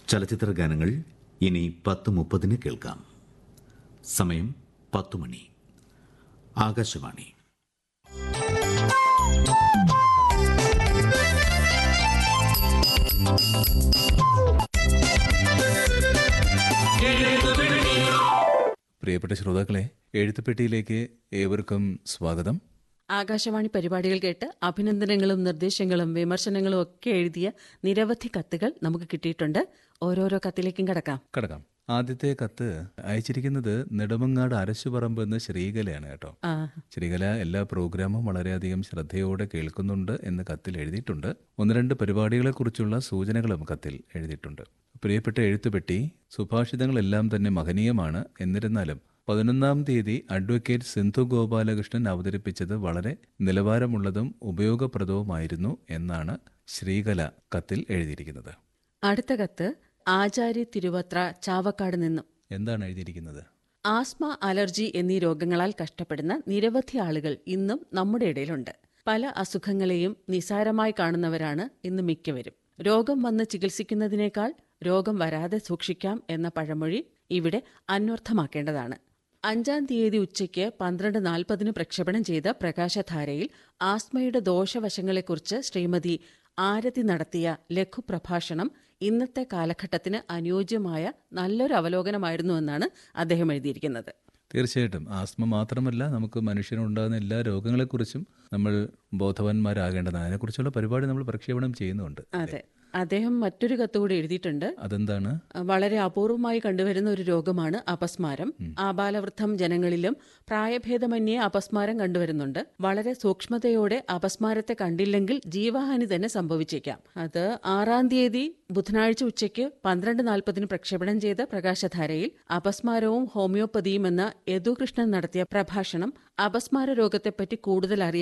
ചലച്ചിത്ര ഗാനങ്ങൾ ഇനി പത്ത് മുപ്പതിന് കേൾക്കാം സമയം പത്തു മണി ആകാശവാണി പ്രിയപ്പെട്ട ശ്രോതാക്കളെ എഴുത്തുപെട്ടിയിലേക്ക് ഏവർക്കും സ്വാഗതം ആകാശവാണി പരിപാടികൾ കേട്ട് അഭിനന്ദനങ്ങളും നിർദ്ദേശങ്ങളും വിമർശനങ്ങളും ഒക്കെ എഴുതിയ നിരവധി കത്തുകൾ നമുക്ക് കിട്ടിയിട്ടുണ്ട് ഓരോരോ കത്തിലേക്കും കടക്കാം കടക്കാം ആദ്യത്തെ കത്ത് അയച്ചിരിക്കുന്നത് നെടുമങ്ങാട് അരശുപറമ്പ് എന്ന ശ്രീകലയാണ് കേട്ടോ ആ ശ്രീകല എല്ലാ പ്രോഗ്രാമും വളരെയധികം ശ്രദ്ധയോടെ കേൾക്കുന്നുണ്ട് എന്ന് കത്തിൽ എഴുതിയിട്ടുണ്ട് ഒന്ന് രണ്ട് പരിപാടികളെക്കുറിച്ചുള്ള സൂചനകളും കത്തിൽ എഴുതിയിട്ടുണ്ട് പ്രിയപ്പെട്ട എഴുത്തുപെട്ടി സുഭാഷിതങ്ങളെല്ലാം തന്നെ മഹനീയമാണ് എന്നിരുന്നാലും പതിനൊന്നാം തീയതി അഡ്വക്കേറ്റ് സിന്ധു ഗോപാലകൃഷ്ണൻ അവതരിപ്പിച്ചത് വളരെ നിലവാരമുള്ളതും ഉപയോഗപ്രദവുമായിരുന്നു എന്നാണ് ശ്രീകല കത്തിൽ എഴുതിയിരിക്കുന്നത് അടുത്ത കത്ത് ആചാര്യ തിരുവത്ര ചാവക്കാട് നിന്നും എന്താണ് എഴുതിയിരിക്കുന്നത് ആസ്മ അലർജി എന്നീ രോഗങ്ങളാൽ കഷ്ടപ്പെടുന്ന നിരവധി ആളുകൾ ഇന്നും നമ്മുടെ ഇടയിലുണ്ട് പല അസുഖങ്ങളെയും നിസാരമായി കാണുന്നവരാണ് ഇന്ന് മിക്കവരും രോഗം വന്ന് ചികിത്സിക്കുന്നതിനേക്കാൾ രോഗം വരാതെ സൂക്ഷിക്കാം എന്ന പഴമൊഴി ഇവിടെ അന്വർത്ഥമാക്കേണ്ടതാണ് അഞ്ചാം തീയതി ഉച്ചയ്ക്ക് പന്ത്രണ്ട് നാൽപ്പതിന് പ്രക്ഷേപണം ചെയ്ത പ്രകാശധാരയിൽ ആസ്മയുടെ ദോഷവശങ്ങളെക്കുറിച്ച് ശ്രീമതി ആരതി നടത്തിയ ലഘുപ്രഭാഷണം ഇന്നത്തെ കാലഘട്ടത്തിന് അനുയോജ്യമായ നല്ലൊരു അവലോകനമായിരുന്നുവെന്നാണ് അദ്ദേഹം എഴുതിയിരിക്കുന്നത് തീർച്ചയായിട്ടും ആസ്മ മാത്രമല്ല നമുക്ക് മനുഷ്യനുണ്ടാകുന്ന എല്ലാ രോഗങ്ങളെക്കുറിച്ചും നമ്മൾ ബോധവാന്മാരാകേണ്ടതാണ് അതിനെക്കുറിച്ചുള്ള പരിപാടി നമ്മൾ പ്രക്ഷേപണം ചെയ്യുന്നുണ്ട് അതെ അദ്ദേഹം മറ്റൊരു കത്തുകൂടി എഴുതിയിട്ടുണ്ട് അതെന്താണ് വളരെ അപൂർവമായി കണ്ടുവരുന്ന ഒരു രോഗമാണ് അപസ്മാരം ആബാലവൃദ്ധം ജനങ്ങളിലും പ്രായഭേദമന്യേ അപസ്മാരം കണ്ടുവരുന്നുണ്ട് വളരെ സൂക്ഷ്മതയോടെ അപസ്മാരത്തെ കണ്ടില്ലെങ്കിൽ ജീവഹാനി തന്നെ സംഭവിച്ചേക്കാം അത് ആറാം തീയതി ബുധനാഴ്ച ഉച്ചയ്ക്ക് പന്ത്രണ്ട് നാൽപ്പതിന് പ്രക്ഷേപണം ചെയ്ത പ്രകാശധാരയിൽ അപസ്മാരവും ഹോമിയോപ്പതിയും എന്ന യദുകൃഷ്ണൻ നടത്തിയ പ്രഭാഷണം അപസ്മാര രോഗത്തെപ്പറ്റി കൂടുതൽ അറിയാൻ